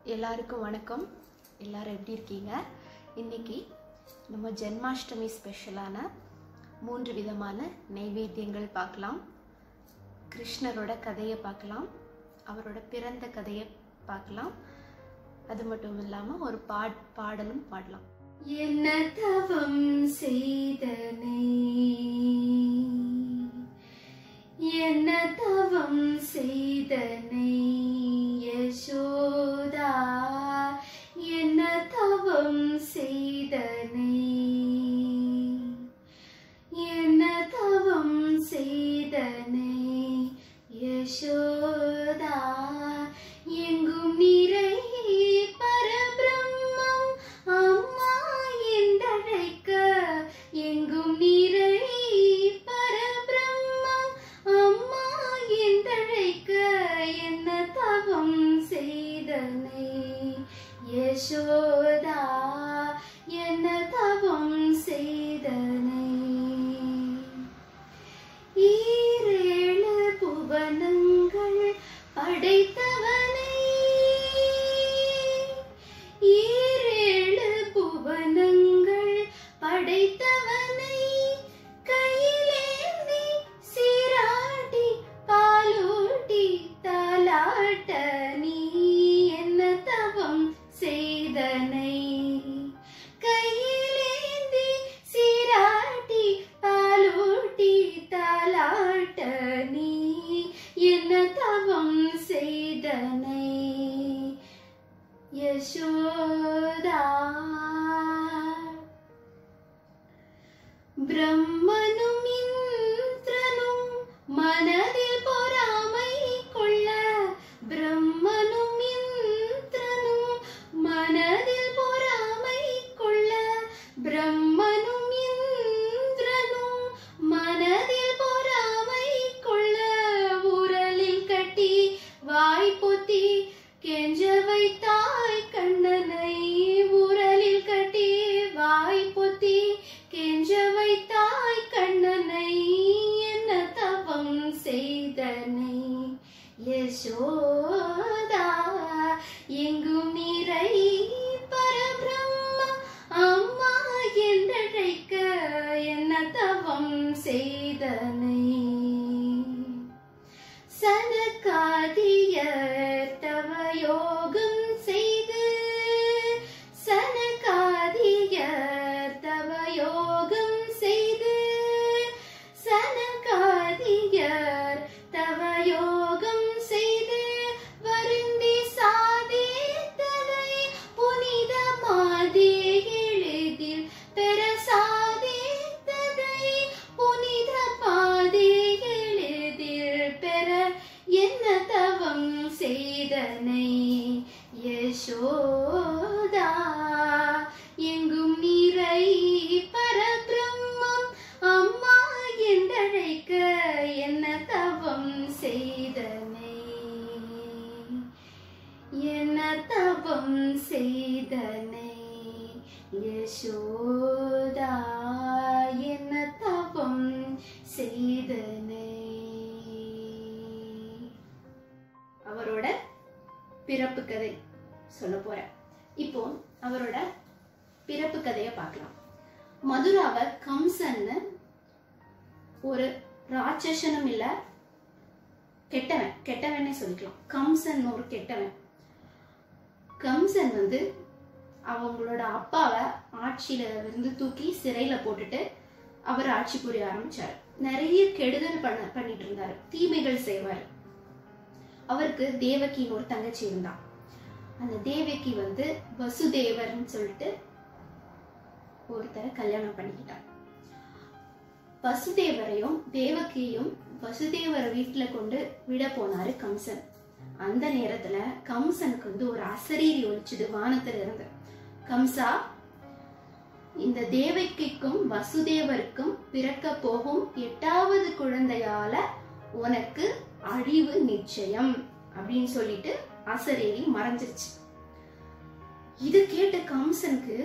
எல்லாருக்கும் வணக்கம் எல்லாரும் எப்படி இருக்கீங்க இன்னைக்கு நம்ம ஜென்மாஷ்டமி ஸ்பெஷலான மூன்று விதமான நைவேத்தியங்கள் பார்க்கலாம் கிருஷ்ணரோட கதையை பார்க்கலாம் அவரோட பிறந்த கதையை பார்க்கலாம் அது மட்டும் இல்லாமல் ஒரு பாட் பாடலும் பாடலாம் என்ன தவம் செய்தனை என்ன தவம் செய்தனை யசோதா என்ன தவம் செய்தனை என்ன தவம் செய்தனை யசோதா எங்கும் நிறை பரபிரம்மம் அம்மா என்றழைக்க எங்கும் நிறை பரபிரம்மம் அம்மா என்றழைக்க என்ன தவம் செய்தனை யசோதா என்ன தவம் செய்தனை ஈரேழு புவனங்கள் படைத்தவனை ஈரேழு புவனங்கள் படைத்தவனை கையிலேந்தி சீராட்டி பாலூட்டி தாலாட்ட நீ என்ன தவம் செய்தனை கையிலேந்தி சீராட்டி பாலூட்டி தாலாட்ட நீ என்ன தவம் செய்தனை யசோதா பிரம்மனும் இந்திரனும் மனதில் பொறாமை கொள்ள பிரம்மனும் இந்திரனும் மனதில் பொறாமை கொள்ள பிரம்மனும் இந்திரனும் மனதில் பொறாமை கொள்ள உரலில் கட்டி வாய் பொத்தி கெஞ்ச வைத்தாய் கண்ணனை உரலில் கட்டி வாய் பொத்தி கெஞ்ச வைத்தாய் கண்ணனை என்ன தவம் செய்தனை யசோதா எங்கும் நிறை பரபிரம்ம அம்மா என்றழைக்க என்ன தவம் செய்தனை சனகாதியர் தவ யோகம் செய்து சனகாதியர் தவ யோகம் செய்து சனகாதியர் தவ யோகம் செய்து வருந்தி சாதித்ததை புனிதமாதே எளிதில் பெற சாதித்ததை புனித பாதே எளிதில் பெற என்ன தவம் செய்தனை யசோதா எங்கும் நிறை பரபிரம்மம் அம்மா என்றழைக்க என்ன தவம் செய்தனை என்ன தவம் செய்தனை யசோதா என்ன தவம் செய்தனை அவரோட பிறப்பு கதை சொல்ல போறேன் இப்போ அவரோட பிறப்பு கதையை பார்க்கலாம் மதுராவை கம்சன்னு ஒரு ராட்சசனும் இல்ல கெட்டவன் கெட்டவனே சொல்லிக்கலாம் கம்சன் ஒரு கெட்டவன் கம்சன் வந்து அவங்களோட அப்பாவை ஆட்சியில இருந்து தூக்கி சிறையில போட்டுட்டு அவர் ஆட்சி புரிய ஆரம்பிச்சாரு நிறைய கெடுதல் பண்ண பண்ணிட்டு இருந்தாரு தீமைகள் செய்வாரு அவருக்கு தேவகின்னு ஒரு தங்கச்சி இருந்தா அந்த தேவகி வந்து வசுதேவர்னு சொல்லிட்டு ஒருத்தரை கல்யாணம் பண்ணிக்கிட்டார் வசுதேவரையும் தேவகியையும் வசுதேவரை வீட்டுல கொண்டு விட போனாரு கம்சன் அந்த நேரத்துல கம்சனுக்கு வந்து ஒரு அசரீரி ஒழிச்சுது வானத்துல இருந்து கம்சா இந்த தேவகிக்கும் வசுதேவருக்கும் பிறக்க போகும் எட்டாவது குழந்தையால உனக்கு அழிவு நிச்சயம் அப்படின்னு சொல்லிட்டு அசரேரி மறைஞ்சிருச்சு இது கேட்ட கம்சனுக்கு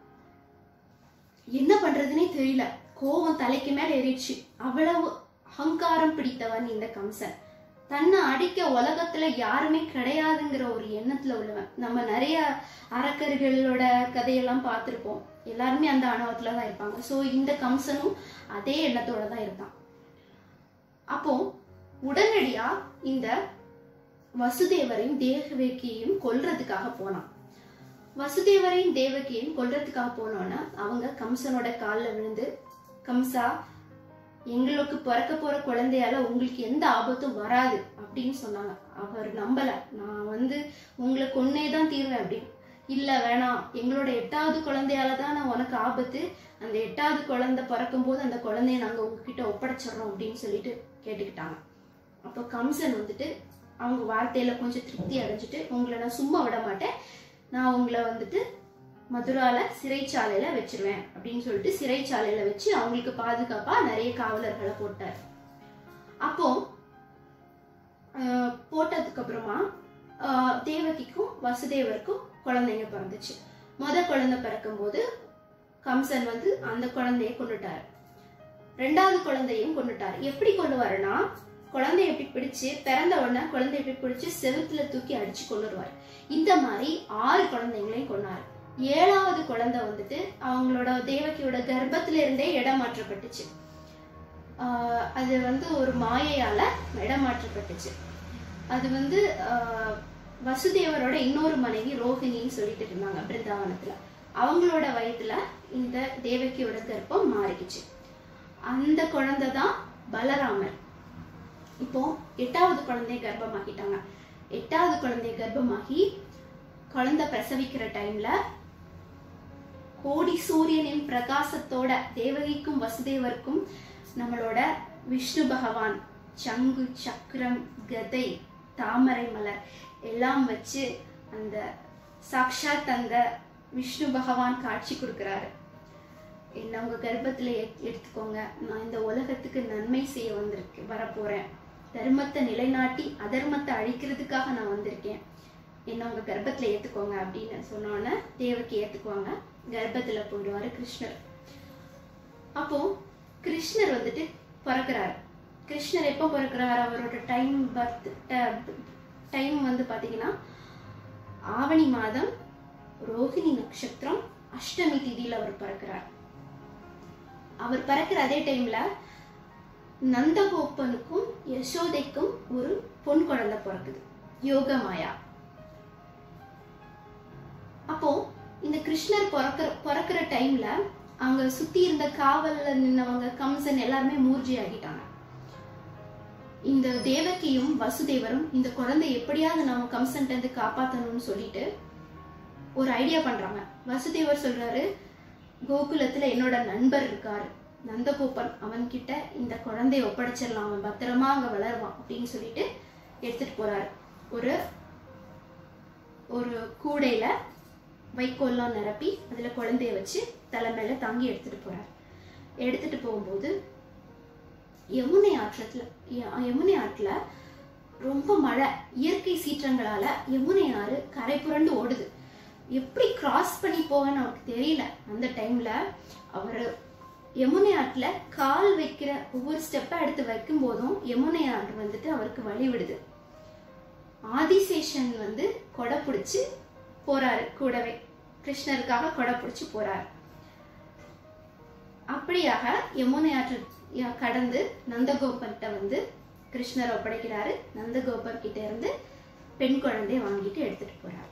என்ன பண்றதுனே தெரியல கோவம் தலைக்கு மேல ஏறிடுச்சு அவ்வளவு அகங்காரம் பிடித்தவன் இந்த கம்சன் தன்னை அடிக்க உலகத்துல யாருமே கிடையாதுங்கிற ஒரு எண்ணத்துல உள்ளவன் நம்ம நிறைய அரக்கர்களோட கதையெல்லாம் பார்த்திருப்போம் எல்லாருமே அந்த ஆணவத்துல தான் இருப்பாங்க ஸோ இந்த கம்சனும் அதே எண்ணத்தோட தான் இருந்தான் அப்போ உடனடியா இந்த வசுதேவரையும் தேவகியையும் கொல்றதுக்காக போனான் வசுதேவரையும் தேவகியையும் கொல்றதுக்காக போனோன்னா அவங்க கம்சனோட காலில் விழுந்து கம்சா எங்களுக்கு பிறக்க போற குழந்தையால உங்களுக்கு எந்த ஆபத்தும் வராது அப்படின்னு சொன்னாங்க அவர் நம்பல நான் வந்து உங்களை கொன்னே தான் தீர்வேன் அப்படின்னு இல்ல வேணாம் எங்களோட எட்டாவது குழந்தையால தான் நான் உனக்கு ஆபத்து அந்த எட்டாவது குழந்தை பிறக்கும் போது அந்த குழந்தைய நாங்க உங்ககிட்ட ஒப்படைச்சிடுறோம் அப்படின்னு சொல்லிட்டு கேட்டுக்கிட்டாங்க அப்போ கம்சன் வந்துட்டு அவங்க வார்த்தையில கொஞ்சம் திருப்தி அடைஞ்சிட்டு உங்களை நான் சும்மா விட மாட்டேன் நான் உங்களை வந்துட்டு மதுரால சிறைச்சாலையில வச்சிருவேன் அப்படின்னு சொல்லிட்டு சிறைச்சாலையில வச்சு அவங்களுக்கு பாதுகாப்பா நிறைய காவலர்களை போட்டார் அப்போ ஆஹ், போட்டதுக்கு அப்புறமா ஆஹ், தேவகிக்கும் வசுதேவருக்கும் குழந்தைங்க பிறந்துச்சு முத குழந்தை பிறக்கும்போது கம்சன் வந்து அந்த குழந்தைய கொண்டுட்டார் ரெண்டாவது குழந்தையும் கொண்டுட்டார் எப்படி கொண்டுவாருன்னா குழந்தைய எப்படி பிடிச்சு பிறந்த உடனே குழந்தைய எப்படி பிடிச்சு செவுத்துல தூக்கி அடிச்சு கொண்டுருவார் இந்த மாதிரி ஆறு குழந்தைங்களையும் கொண்டாரு ஏழாவது குழந்தை வந்துட்டு அவங்களோட தேவகியோட கர்ப்பத்துல இருந்தே இடம் மாற்றப்பட்டுச்சு ஆஹ் அது வந்து ஒரு மாயையால இடம் மாற்றப்பட்டுச்சு அது வந்து ஆஹ் வசுதேவரோட இன்னொரு மனைவி ரோஹிணின்னு சொல்லிட்டு இருந்தாங்க பிருந்தாவனத்துல அவங்களோட வயதுல இந்த தேவகியோட கர்ப்பம் மாறிக்குச்சு அந்த குழந்தை தான் பலராமர் இப்போ எட்டாவது குழந்தைய கர்ப்பமாக்கிட்டாங்க எட்டாவது குழந்தைய கர்ப்பமாகி குழந்தை பிரசவிக்கிற டைம்ல கோடி சூரியனின் பிரகாசத்தோட தேவகிக்கும் வசுதேவருக்கும் நம்மளோட விஷ்ணு பகவான் சங்கு சக்கரம் கதை தாமரை மலர் எல்லாம் வச்சு அந்த சாக்ஷாத் அந்த விஷ்ணு பகவான் காட்சி கொடுக்குறாரு என்ன உங்க கர்ப்பத்துல எ- எடுத்துக்கோங்க நான் இந்த உலகத்துக்கு நன்மை செய்ய வந்திருக்கு வரப்போறேன் தர்மத்தை நிலைநாட்டி அதர்மத்தை அழிக்கிறதுக்காக நான் வந்திருக்கேன் என்ன உங்க கர்ப்பத்துல ஏத்துக்கோங்க அப்படின்னு சொன்னோன்னே தேவகி ஏத்துக்குவாங்க கர்ப்பத்துல போயிடுவாரு கிருஷ்ணர் அப்போ கிருஷ்ணர் வந்துட்டு பிறக்கிறாரு கிருஷ்ணர் எப்போ பிறக்கிறார் அவரோட டைம் பர்த் டைம் வந்து பாத்தீங்கன்னா ஆவணி மாதம் ரோகிணி நட்சத்திரம் அஷ்டமி திதியில அவர் பிறக்கிறார் அவர் பிறக்கிற அதே டைம்ல நந்தகோபனுக்கும் யசோதைக்கும் ஒரு பொன் குழந்தை பிறக்குது யோகமாயா அப்போ இந்த கிருஷ்ணர் பிறக்கிற பிறக்கிற டைம்ல அங்க சுத்தி இருந்த காவல்ல நின்னவங்க கம்சன் எல்லாருமே மூர்ஜி ஆகிட்டாங்க இந்த தேவகியும் வசுதேவரும் இந்த குழந்தை எப்படியாவது நாம கம்சன்ட்ட இருந்து காப்பாத்தணும்னு சொல்லிட்டு ஒரு ஐடியா பண்றாங்க வசுதேவர் சொல்றாரு கோகுலத்துல என்னோட நண்பர் இருக்காரு நந்தகோபன் அவன்கிட்ட இந்த குழந்தைய ஒப்படைச்சிடலாம் அவன் பத்திரமா அங்க வளருவான் அப்படின்னு சொல்லிட்டு எடுத்துட்டு போறாரு ஒரு ஒரு கூடையில வைக்கோல்லாம் நிரப்பி அதுல குழந்தைய வச்சு தலை மேல தாங்கி எடுத்துட்டு போறாரு எடுத்துட்டு போகும்போது யமுனை ஆற்றத்துல ய- யமுனை ஆற்றுல ரொம்ப மழை இயற்கை சீற்றங்களால யமுனை ஆறு கரை புரண்டு ஓடுது எப்படி கிராஸ் பண்ணி போகன்னு அவருக்கு தெரியல அந்த டைம்ல அவர் யமுனை ஆற்றுல கால் வைக்கிற ஒவ்வொரு ஸ்டெப்பை எடுத்து வைக்கும் போதும் யமுனை ஆறு வந்துட்டு அவருக்கு வழி விடுது ஆதிசேஷன் வந்து கொடை பிடிச்சு போறாரு கூடவே கிருஷ்ணருக்காக கொடை பிடிச்சு போறாரு அப்படியாக யமுனை ஆற்று ய- கடந்து நந்தகோபர்கிட்ட வந்து கிருஷ்ணர் ஒப்படைக்கிறாரு நந்தகோபர் கிட்ட இருந்து பெண் குழந்தைய வாங்கிட்டு எடுத்துட்டு போறாரு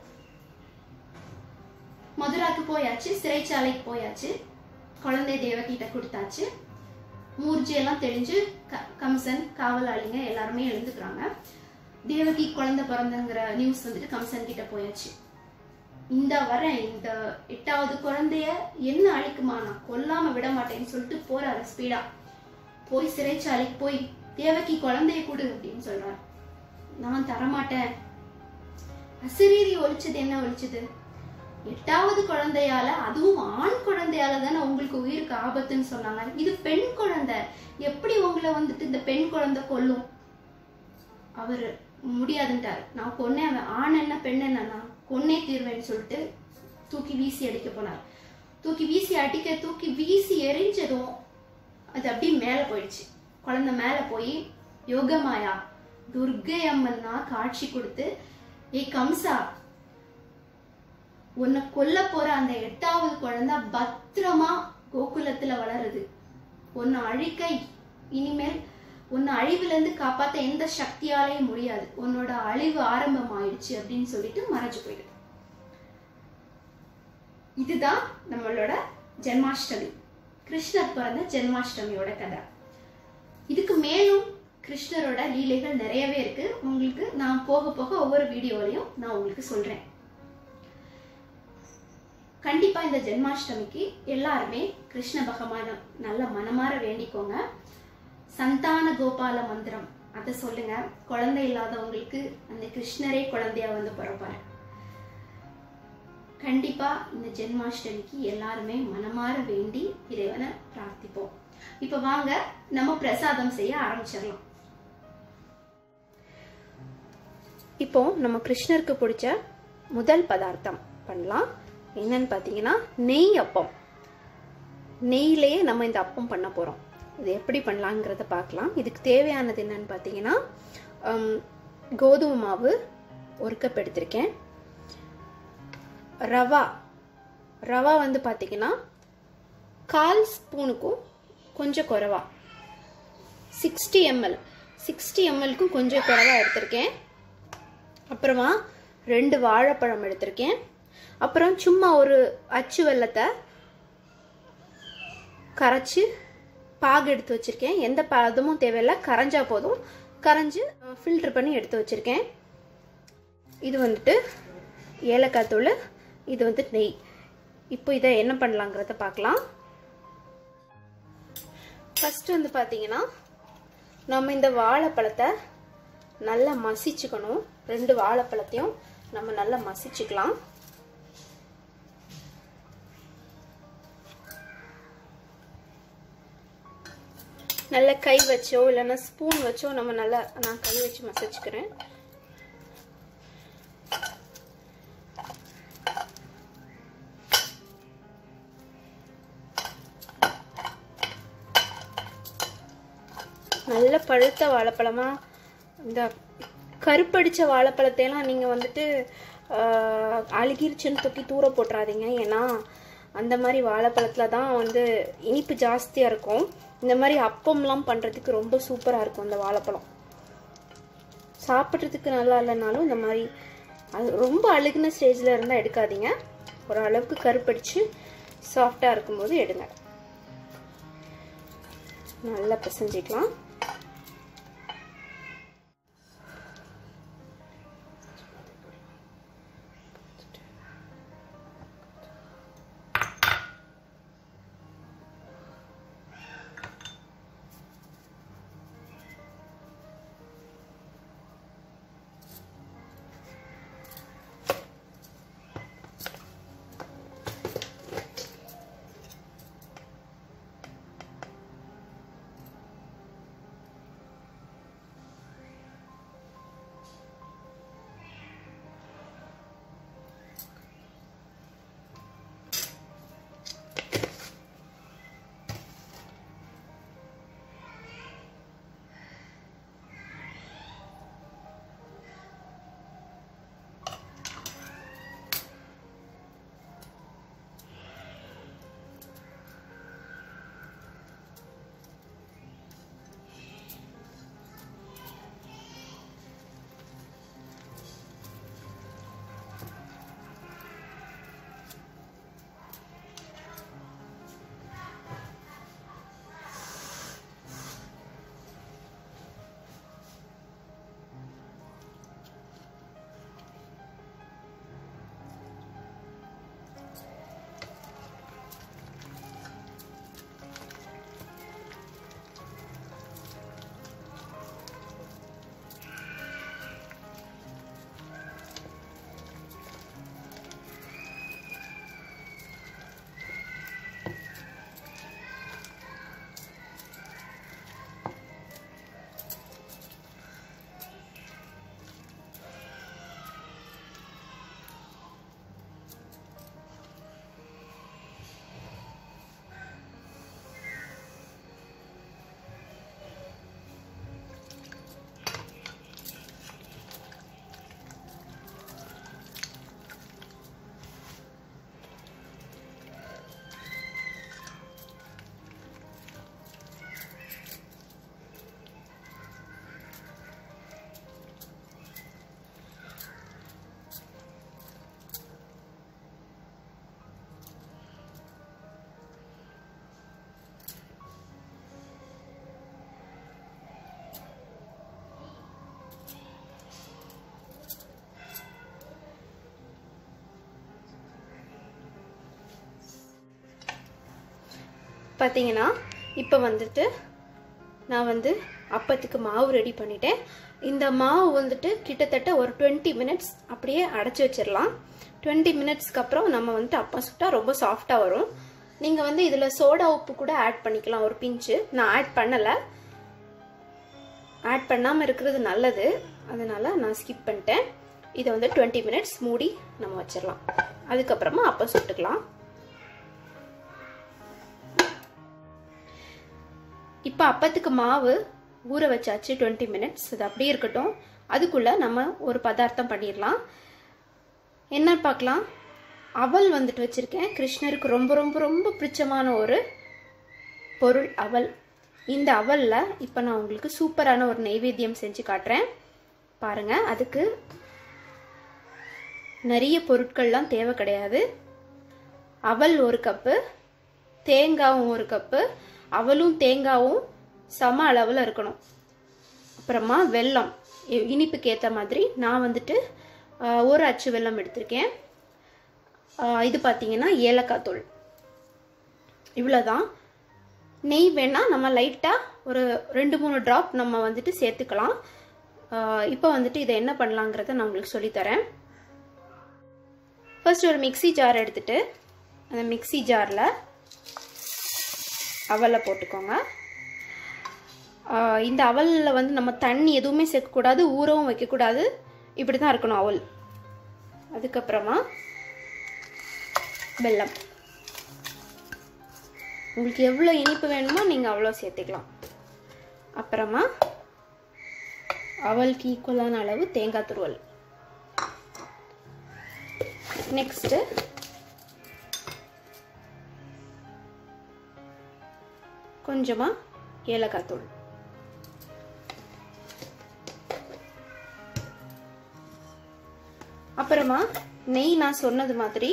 மதுராக்கு போயாச்சு சிறைச்சாலைக்கு போயாச்சு குழந்தை தேவகிட்ட கொடுத்தாச்சு மூர்ஜி எல்லாம் தெளிஞ்சு க- கம்சன் காவலாளிங்க எல்லாருமே எழுந்துக்கிறாங்க தேவகி குழந்தை பிறந்தங்கிற நியூஸ் வந்துட்டு கம்சன் கிட்ட போயாச்சு இந்த வரேன் இந்த எட்டாவது குழந்தைய என்ன அழிக்குமா நான் கொல்லாம விட மாட்டேன்னு சொல்லிட்டு போறாரு ஸ்பீடா போய் சிறைச்சாலைக்கு போய் தேவகி குழந்தைய கொடு அப்படின்னு சொல்றாரு நான் தரமாட்டேன் அசிரீரி ஒழிச்சது என்ன ஒழிச்சது எட்டாவது குழந்தையால அதுவும் ஆண் குழந்தையால தானே உங்களுக்கு உயிருக்கு ஆபத்துன்னு சொன்னாங்க இது பெண் குழந்தை எப்படி உங்களை வந்துட்டு இந்த பெண் குழந்தை கொல்லும் அவர் முடியாதுன்ட்டார் நான் கொன்னே அவன் ஆண் என்ன பெண் என்ன நான் கொன்னே தீர்வேன்னு சொல்லிட்டு தூக்கி வீசி அடிக்க போனார் தூக்கி வீசி அடிக்க தூக்கி வீசி எரிஞ்சதும் அது அப்படியே மேலே போயிடுச்சு குழந்தை மேலே போய் யோகமாயா துர்கை அம்மன் தான் காட்சி கொடுத்து ஏ கம்சா உன்னை கொல்ல போற அந்த எட்டாவது குழந்தை பத்திரமா கோகுலத்துல வளருது உன்னை அழிக்க இனிமேல் உன்னை அழிவுல இருந்து காப்பாத்த எந்த சக்தியாலையும் முடியாது உன்னோட அழிவு ஆரம்பம் ஆயிடுச்சு அப்படின்னு சொல்லிட்டு மறைஞ்சு போயிடுது இதுதான் நம்மளோட ஜென்மாஷ்டமி கிருஷ்ணர் பிறந்த ஜென்மாஷ்டமியோட கதை இதுக்கு மேலும் கிருஷ்ணரோட லீலைகள் நிறையவே இருக்கு உங்களுக்கு நான் போக போக ஒவ்வொரு வீடியோலையும் நான் உங்களுக்கு சொல்றேன் கண்டிப்பா இந்த ஜென்மாஷ்டமிக்கு எல்லாருமே கிருஷ்ண பகவான நல்ல மனமாற வேண்டிக்கோங்க சந்தான கோபால மந்திரம் அதை சொல்லுங்க குழந்தை இல்லாதவங்களுக்கு அந்த கிருஷ்ணரே குழந்தையா வந்து பிறப்பாரு கண்டிப்பா இந்த ஜென்மாஷ்டமிக்கு எல்லாருமே மனமாற வேண்டி இறைவனை பிரார்த்திப்போம் இப்ப வாங்க நம்ம பிரசாதம் செய்ய ஆரம்பிச்சிடலாம் இப்போ நம்ம கிருஷ்ணருக்கு பிடிச்ச முதல் பதார்த்தம் பண்ணலாம் என்னன்னு பார்த்தீங்கன்னா நெய் அப்பம் நெய்யிலேயே நம்ம இந்த அப்பம் பண்ண போகிறோம் இது எப்படி பண்ணலாங்கிறத பார்க்கலாம் இதுக்கு தேவையானது என்னன்னு பார்த்தீங்கன்னா ஹம், கோதுமை மாவு ஒரு கப் எடுத்திருக்கேன் ரவா ரவா வந்து பார்த்தீங்கன்னா கால் ஸ்பூனுக்கும் கொஞ்சம் குறைவா சிக்ஸ்டி எம்எல் சிக்ஸ்டி எம்எல்க்கும் கொஞ்சம் குறைவா எடுத்திருக்கேன் அப்புறமா ரெண்டு வாழைப்பழம் எடுத்திருக்கேன் அப்புறம் சும்மா ஒரு அச்சு வெல்லத்தை கரைச்சி பாகு எடுத்து வச்சிருக்கேன் எந்த பதமும் தேவையில்லை கரைஞ்சா போதும் கரைஞ்சு ஃபில்டர் பண்ணி எடுத்து வச்சிருக்கேன் இது வந்துட்டு ஏலக்காய் தூள் இது வந்து நெய் இப்போ இதை என்ன பண்ணலாங்கிறத பார்க்கலாம் ஃபர்ஸ்ட் வந்து பார்த்தீங்கன்னா நம்ம இந்த வாழைப்பழத்தை நல்லா மசிச்சுக்கணும் ரெண்டு வாழைப்பழத்தையும் நம்ம நல்லா மசிச்சுக்கலாம் நல்ல கை வச்சோ இல்லைன்னா ஸ்பூன் வச்சோ நம்ம நல்லா நான் கை வச்சு மசிச்சுக்கிறேன் நல்ல பழுத்த வாழைப்பழமா இந்த கருப்படிச்ச வாழைப்பழத்தையெல்லாம் நீங்கள் வந்துட்டு ஆஹ், அழுகிருச்சுன்னு தூக்கி தூர போட்டுறாதீங்க ஏன்னா அந்த மாதிரி வாழைப்பழத்தில் தான் வந்து இனிப்பு ஜாஸ்தியாக இருக்கும் இந்த மாதிரி அப்பம்லாம் பண்ணுறதுக்கு ரொம்ப சூப்பராக இருக்கும் இந்த வாழைப்பழம் சாப்பிட்றதுக்கு நல்லா இல்லைனாலும் இந்த மாதிரி அது ரொம்ப அழுகுன ஸ்டேஜில் இருந்தால் எடுக்காதீங்க ஒரு அளவுக்கு கருப்படிச்சு சாஃப்டாக இருக்கும்போது எடுங்க நல்லா பிசைஞ்சிக்கலாம் பார்த்தீங்கன்னா இப்போ வந்துட்டு நான் வந்து அப்பத்துக்கு மாவு ரெடி பண்ணிட்டேன் இந்த மாவு வந்துட்டு கிட்டத்தட்ட ஒரு டுவெண்ட்டி மினிட்ஸ் அப்படியே அடைச்சி வச்சிடலாம் டுவெண்ட்டி மினிட்ஸ்க்கு அப்புறம் நம்ம வந்துட்டு அப்பம் சுட்டா ரொம்ப சாஃப்டாக வரும் நீங்கள் வந்து இதில் சோடா உப்பு கூட ஆட் பண்ணிக்கலாம் ஒரு பிஞ்சு நான் ஆட் பண்ணலை ஆட் பண்ணாமல் இருக்கிறது நல்லது அதனால நான் ஸ்கிப் பண்ணிட்டேன் இதை வந்து டுவெண்ட்டி மினிட்ஸ் மூடி நம்ம வச்சிடலாம் அதுக்கப்புறமா அப்பம் சுட்டுக்கலாம் இப்போ அப்பத்துக்கு மாவு ஊற வச்சாச்சு டுவெண்ட்டி மினிட்ஸ் இது அப்படியே இருக்கட்டும் அதுக்குள்ளே நம்ம ஒரு பதார்த்தம் பண்ணிடலாம் என்ன பார்க்கலாம் அவல் வந்துட்டு வச்சுருக்கேன் கிருஷ்ணருக்கு ரொம்ப ரொம்ப ரொம்ப பிடிச்சமான ஒரு பொருள் அவல் இந்த அவலில் இப்போ நான் உங்களுக்கு சூப்பரான ஒரு நெய்வேத்தியம் செஞ்சு காட்டுறேன் பாருங்கள் அதுக்கு நிறைய பொருட்கள்லாம் தேவை கிடையாது அவல் ஒரு கப்பு தேங்காவும் ஒரு கப்பு அவலும் தேங்காவும் சம அளவில் இருக்கணும் அப்புறமா வெல்லம் இனிப்புக்கு ஏற்ற மாதிரி நான் வந்துட்டு ஒரு அச்சு வெல்லம் எடுத்திருக்கேன் இது பார்த்தீங்கன்னா ஏலக்காய் தூள் இவ்வளோதான் நெய் வேணால் நம்ம லைட்டாக ஒரு ரெண்டு மூணு ட்ராப் நம்ம வந்துட்டு சேர்த்துக்கலாம் இப்போ வந்துட்டு இதை என்ன பண்ணலாங்கிறத நான் உங்களுக்கு சொல்லித்தரேன் ஃபர்ஸ்ட் ஒரு மிக்சி ஜார் எடுத்துட்டு அந்த மிக்சி ஜாரில் அவலை போட்டுக்கோங்க இந்த அவலில் வந்து நம்ம தண்ணி எதுவுமே சேர்க்கக்கூடாது ஊறவும் வைக்கக்கூடாது இப்படி தான் இருக்கணும் அவல் அதுக்கப்புறமா வெல்லம் உங்களுக்கு எவ்வளோ இனிப்பு வேணுமோ நீங்கள் அவ்வளோ சேர்த்துக்கலாம் அப்புறமா அவலுக்கு ஈக்குவலான அளவு தேங்காய் துருவல் நெக்ஸ்ட்டு கொஞ்சமாக ஏலக்காய் தூள் அப்புறமா நெய் நான் சொன்னது மாதிரி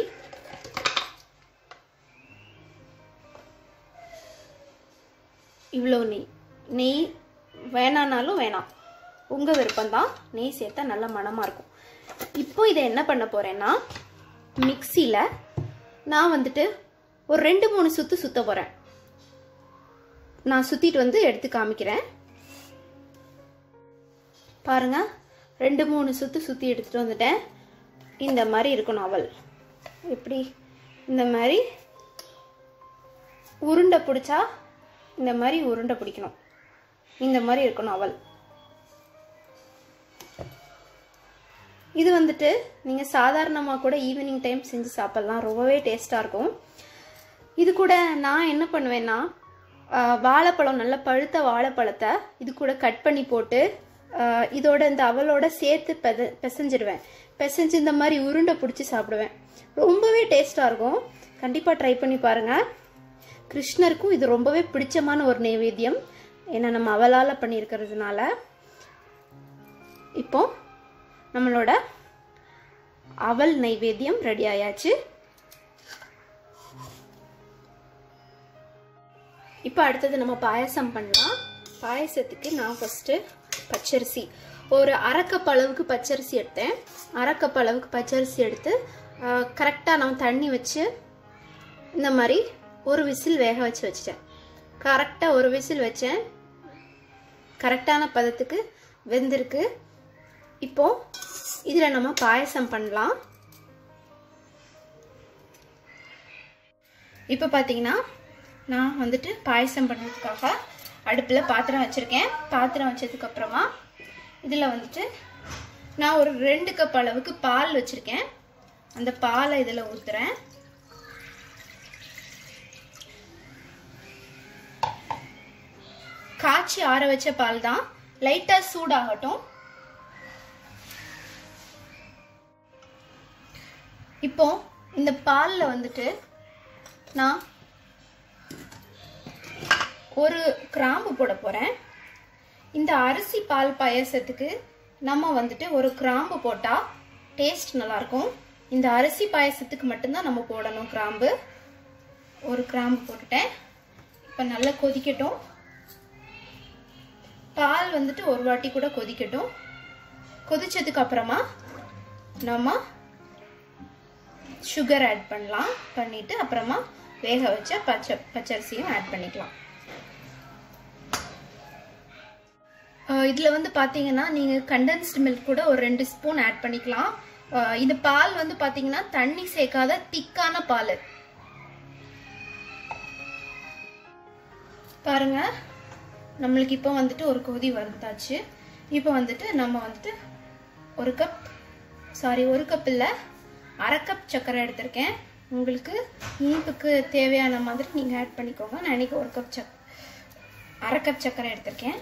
இவ்வளோ நெய் நெய் வேணானாலும் வேணாம் உங்கள் விருப்பம்தான் நெய் சேர்த்தா நல்ல மணமாக இருக்கும் இப்போ இதை என்ன பண்ண போகிறேன்னா மிக்சியில் நான் வந்துட்டு ஒரு ரெண்டு மூணு சுற்று சுற்ற போகிறேன் நான் சுற்றிட்டு வந்து எடுத்து காமிக்கிறேன் பாருங்க ரெண்டு மூணு சுற்று சுற்றி எடுத்துகிட்டு வந்துட்டேன் இந்த மாதிரி இருக்கணும் அவள் எப்படி இந்த மாதிரி உருண்டை பிடிச்சா இந்த மாதிரி உருண்டை பிடிக்கணும் இந்த மாதிரி இருக்கணும் அவள் இது வந்துட்டு நீங்கள் சாதாரணமாக கூட ஈவினிங் டைம் செஞ்சு சாப்பிட்லாம் ரொம்பவே டேஸ்ட்டாக இருக்கும் இது கூட நான் என்ன பண்ணுவேன்னா வாழைப்பழம் நல்ல பழுத்த வாழைப்பழத்தை இது கூட கட் பண்ணி போட்டு இதோட இந்த அவளோட சேர்த்து பெத பிசைஞ்சிடுவேன் பிசைஞ்சு இந்த மாதிரி உருண்டை பிடிச்சி சாப்பிடுவேன் ரொம்பவே டேஸ்ட்டாக இருக்கும் கண்டிப்பாக ட்ரை பண்ணி பாருங்கள் கிருஷ்ணருக்கும் இது ரொம்பவே பிடிச்சமான ஒரு நைவேத்தியம் ஏன்னா நம்ம அவளால் பண்ணியிருக்கிறதுனால இப்போ நம்மளோட அவல் நைவேத்தியம் ரெடி ஆயாச்சு இப்போ அடுத்தது நம்ம பாயசம் பண்ணலாம் பாயசத்துக்கு நான் ஃபஸ்ட்டு பச்சரிசி ஒரு அரைக்கப் அளவுக்கு பச்சரிசி எடுத்தேன் அரைக்கப் அளவுக்கு பச்சரிசி எடுத்து கரெக்டாக நான் தண்ணி வச்சு இந்த மாதிரி ஒரு விசில் வேக வச்சு வச்சிட்டேன் கரெக்டாக ஒரு விசில் வச்சேன் கரெக்டான பதத்துக்கு வெந்திருக்கு இப்போ இதில் நம்ம பாயசம் பண்ணலாம் இப்போ பார்த்தீங்கன்னா நான் வந்துட்டு பாயசம் பண்ணுறதுக்காக அடுப்பில் பாத்திரம் வச்சுருக்கேன் பாத்திரம் வச்சதுக்கப்புறமா இதில் வந்துட்டு நான் ஒரு ரெண்டு கப் அளவுக்கு பால் வச்சுருக்கேன் அந்த பாலை இதில் ஊற்றுறேன் காய்ச்சி ஆற வச்ச பால் தான் லைட்டாக சூடாகட்டும் இப்போ இந்த பாலில் வந்துட்டு நான் ஒரு கிராம்பு போட போகிறேன் இந்த அரிசி பால் பாயசத்துக்கு நம்ம வந்துட்டு ஒரு கிராம்பு போட்டால் டேஸ்ட் நல்லாயிருக்கும் இந்த அரிசி பாயசத்துக்கு மட்டும்தான் நம்ம போடணும் கிராம்பு ஒரு கிராம்பு போட்டுட்டேன் இப்போ நல்லா கொதிக்கட்டும் பால் வந்துட்டு ஒரு வாட்டி கூட கொதிக்கட்டும் கொதிச்சதுக்கு அப்புறமா நம்ம சுகர் ஆட் பண்ணலாம் பண்ணிட்டு அப்புறமா வேக வச்ச பச்சை பச்சரிசியும் ஆட் பண்ணிக்கலாம் இதில் வந்து பார்த்தீங்கன்னா நீங்கள் கண்டென்ஸ்டு மில்க் கூட ஒரு ரெண்டு ஸ்பூன் ஆட் பண்ணிக்கலாம் அஹ் இந்த பால் வந்து பார்த்தீங்கன்னா தண்ணி சேர்க்காத திக்கான பால் பாருங்க நம்மளுக்கு இப்போ வந்துட்டு ஒரு கொதி வந்தாச்சு இப்போ வந்துட்டு நம்ம வந்துட்டு ஒரு கப் சாரி ஒரு கப் இல்லை அரை கப் சர்க்கரை எடுத்திருக்கேன் உங்களுக்கு இனிப்புக்கு தேவையான மாதிரி நீங்கள் ஆட் பண்ணிக்கோங்க நான் இன்னைக்கு ஒரு கப் சக் அரை கப் சர்க்கரை எடுத்திருக்கேன்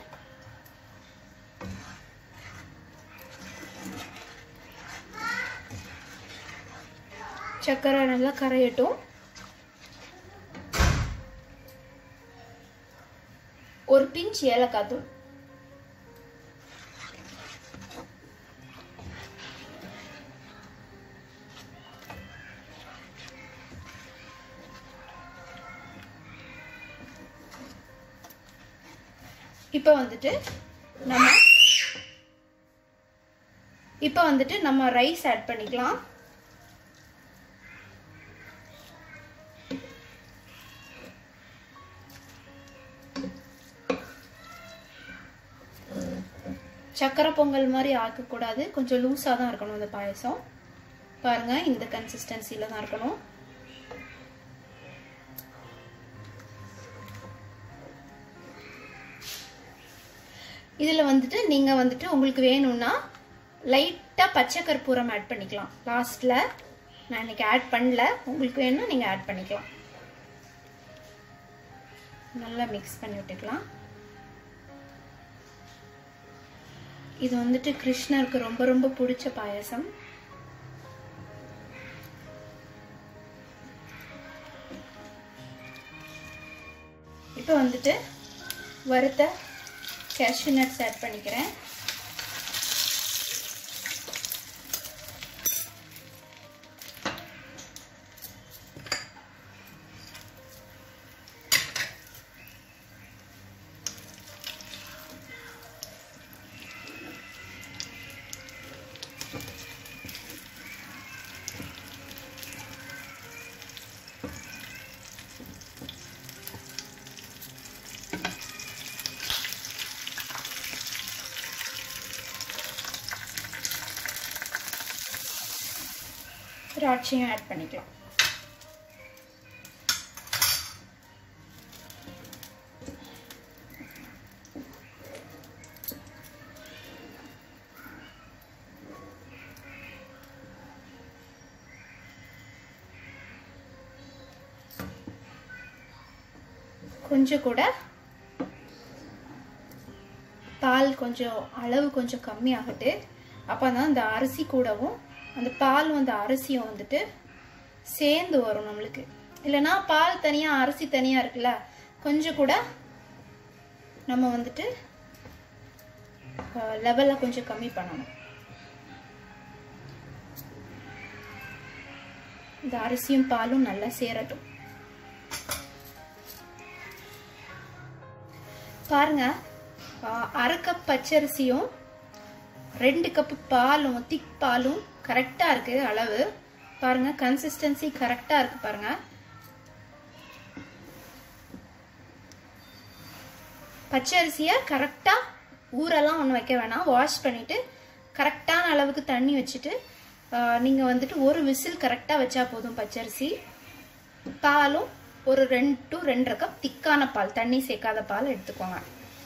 சர்க்கரை நல்லா கரையட்டும் ஒரு பிஞ்ச் ஏலக்காய் தூள் இப்போ வந்துட்டு நம்ம இப்போ வந்துட்டு நம்ம ரைஸ் ஆட் பண்ணிக்கலாம் சக்கரை பொங்கல் மாதிரி ஆக்கக்கூடாது கொஞ்சம் லூஸாக தான் இருக்கணும் இந்த பாயசம் பாருங்க இந்த கன்சிஸ்டன்சியில் தான் இருக்கணும் இதில் வந்துட்டு நீங்கள் வந்துட்டு உங்களுக்கு வேணும்னா லைட்டாக பச்சை கற்பூரம் ஆட் பண்ணிக்கலாம் லாஸ்ட்டில் நான் இன்னைக்கு ஆட் பண்ணல உங்களுக்கு வேணும்னா நீங்கள் ஆட் பண்ணிக்கலாம் நல்லா மிக்ஸ் பண்ணி விட்டுக்கலாம் இது வந்துட்டு கிருஷ்ணருக்கு ரொம்ப ரொம்ப பிடிச்ச பாயசம் இப்போ வந்துட்டு வறுத்த கேஷ்யூ நட்ஸ் ஆட் பண்ணிக்கிறேன் திராட்சையும் ஆட் பண்ணிக்கலாம் கொஞ்சம் கூட பால் கொஞ்சம் அளவு கொஞ்சம் கம்மியாகட்டு அப்போ தான் இந்த அரிசி கூடவும் அந்த பால் வந்து அரிசியும் வந்துட்டு சேர்ந்து வரும் நம்மளுக்கு இல்லைன்னா பால் தனியாக அரிசி தனியாக இருக்குல்ல கொஞ்சம் கூட நம்ம வந்துட்டு லெவலை கொஞ்சம் கம்மி பண்ணணும் இந்த அரிசியும் பாலும் நல்லா சேரட்டும் பாருங்க அரை கப் பச்சரிசியும் ரெண்டு கப்பு பாலும் திக் பாலும் கரெக்டாக இருக்கு அளவு பாருங்க கன்சிஸ்டன்சி கரெக்டாக இருக்கு பாருங்க பச்சரிசியை கரெக்டாக ஊரெல்லாம் ஒன்று வைக்க வேணாம் வாஷ் பண்ணிட்டு கரெக்டான அளவுக்கு தண்ணி வச்சுட்டு நீங்கள் வந்துட்டு ஒரு விசில் கரெக்டாக வச்சா போதும் பச்சரிசி பாலும் ஒரு ரெண்டு டு ரெண்டரை கப் திக்கான பால் தண்ணி சேர்க்காத பால் எடுத்துக்கோங்க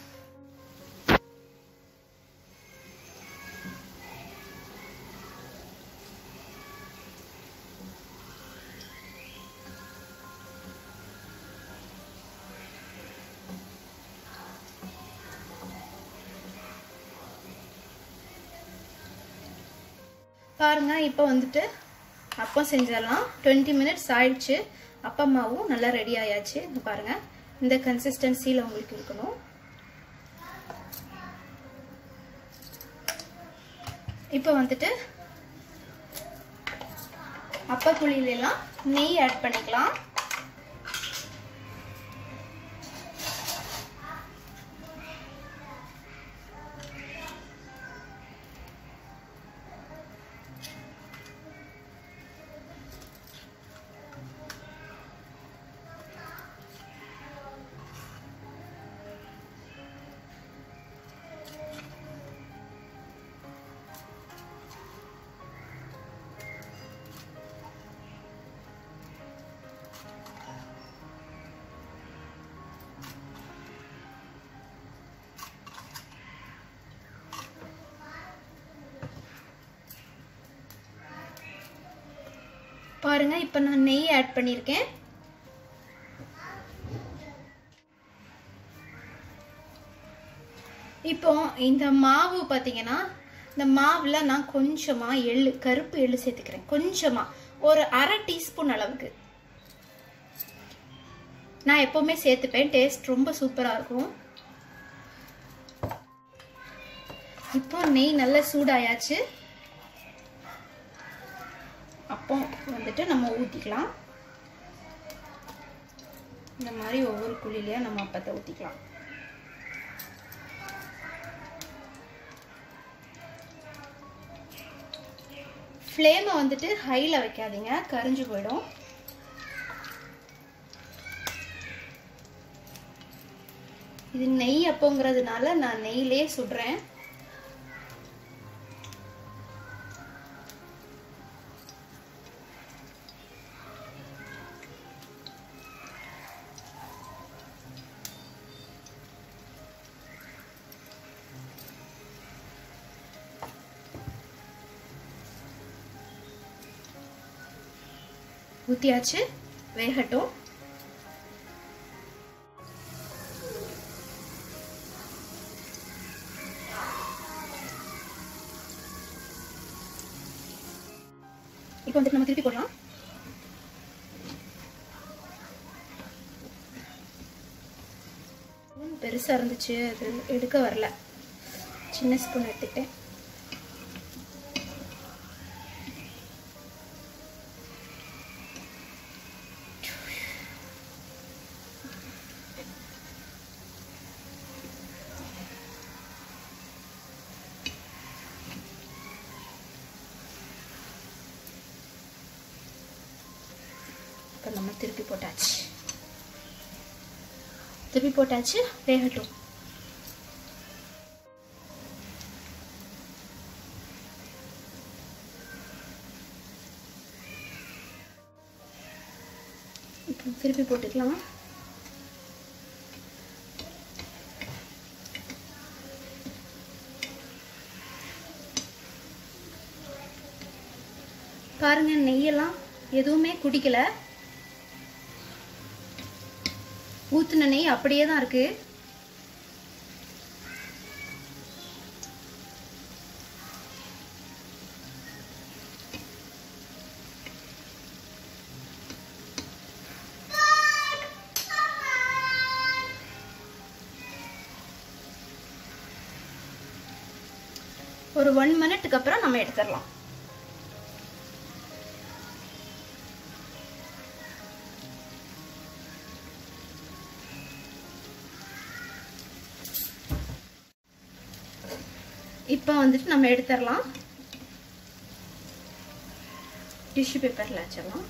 பாருங்க இப்போ வந்துட்டு அப்பம் செஞ்சிடலாம் டுவெண்ட்டி மினிட்ஸ் ஆயிடுச்சு அப்பம் மாவும் நல்லா ரெடி ஆயாச்சு இங்க பாருங்க இந்த கன்சிஸ்டன்சியில் உங்களுக்கு இருக்கணும் இப்போ வந்துட்டு அப்பக்குழியிலாம் நெய் ஆட் பண்ணிக்கலாம் பாருங்க இப்போ நான் நெய் ஆட் பண்ணியிருக்கேன் இப்போ இந்த மாவு பார்த்தீங்கன்னா இந்த மாவில் நான் கொஞ்சமாக எள்ளு கருப்பு எள்ளு சேர்த்துக்கிறேன் கொஞ்சமாக ஒரு அரை டீஸ்பூன் அளவுக்கு நான் எப்போவுமே சேர்த்துப்பேன் டேஸ்ட் ரொம்ப சூப்பராக இருக்கும் இப்போ நெய் நல்லா சூடாயாச்சு அப்போ வந்துட்டு நம்ம ஊற்றிக்கலாம் இந்த மாதிரி ஒவ்வொரு குழிலையாக நம்ம அப்பத்தை ஊற்றிக்கலாம் ஃப்ளேமை வந்துட்டு ஹையில் வைக்காதீங்க கரிஞ்சு போயிடும் இது நெய் அப்போங்கிறதுனால நான் நெய்லே சுடுறேன் ஊற்றியாச்சு வேகட்டும் இப்போ வந்துட்டு நம்ம திருப்பி போடலாம் ஸ்பூன் பெருசாக இருந்துச்சு அது எடுக்க வரல சின்ன ஸ்பூன் எடுத்துக்கிட்டேன் இப்போ நம்ம திருப்பி போட்டாச்சு திருப்பி போட்டாச்சு வேகட்டும் இப்போ திருப்பி போட்டுக்கலாம் பாருங்க நெய்யெல்லாம் எதுவுமே குடிக்கல ஊத்துன நெய் அப்படியே தான் இருக்கு ஒரு ஒன் மினிட்டுக்கு அப்புறம் நம்ம எடுத்துடலாம் இப்போ வந்துட்டு நம்ம எடுத்துடலாம் டிஷ்யூ பேப்பரில் வச்சிடலாம்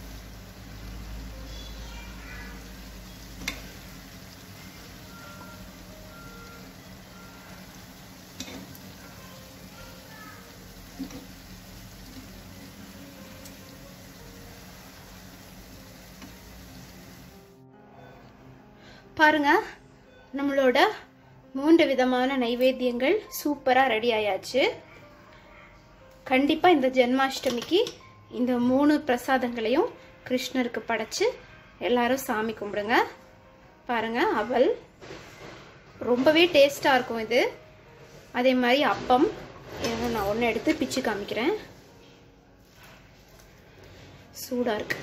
பாருங்க நம்மளோட மூன்று விதமான நைவேத்தியங்கள் சூப்பராக ரெடி ஆயாச்சு கண்டிப்பாக இந்த ஜென்மாஷ்டமிக்கு இந்த மூணு பிரசாதங்களையும் கிருஷ்ணருக்கு படைச்சு எல்லாரும் சாமி கும்பிடுங்க பாருங்க அவல் ரொம்பவே டேஸ்டாக இருக்கும் இது அதே மாதிரி அப்பம் இதை நான் ஒன்று எடுத்து பிச்சு காமிக்கிறேன் சூடாக இருக்கு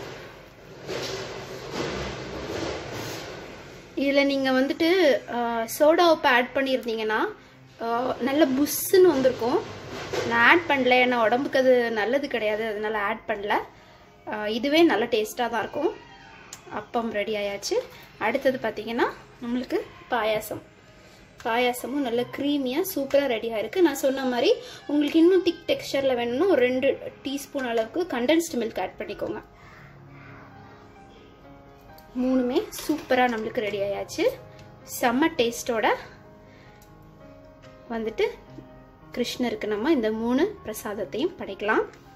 இதில் நீங்கள் வந்துட்டு சோடா உப்பு ஆட் பண்ணியிருந்தீங்கன்னா ஆஹ், நல்ல புஷ்ஷுன்னு வந்திருக்கும் நான் ஆட் பண்ணல ஏன்னா உடம்புக்கு அது நல்லது கிடையாது அதனால ஆட் பண்ணல ஆஹ், இதுவே நல்ல டேஸ்ட்டாக தான் இருக்கும் அப்பம் ரெடி ஆயாச்சு அடுத்தது பார்த்தீங்கன்னா நம்மளுக்கு பாயாசம் பாயாசமும் நல்ல க்ரீமியாக சூப்பராக ரெடி ஆயிருக்கு நான் சொன்ன மாதிரி உங்களுக்கு இன்னும் திக் டெக்ஸ்சரில் வேணும்னா ஒரு ரெண்டு டீஸ்பூன் அளவுக்கு கண்டென்ஸ்டு மில்க் ஆட் பண்ணிக்கோங்க மூணுமே சூப்பராக நம்மளுக்கு ரெடி ஆயாச்சு செம்ம டேஸ்டோட வந்துட்டு கிருஷ்ணருக்கு நம்ம இந்த மூணு பிரசாதத்தையும் படைக்கலாம்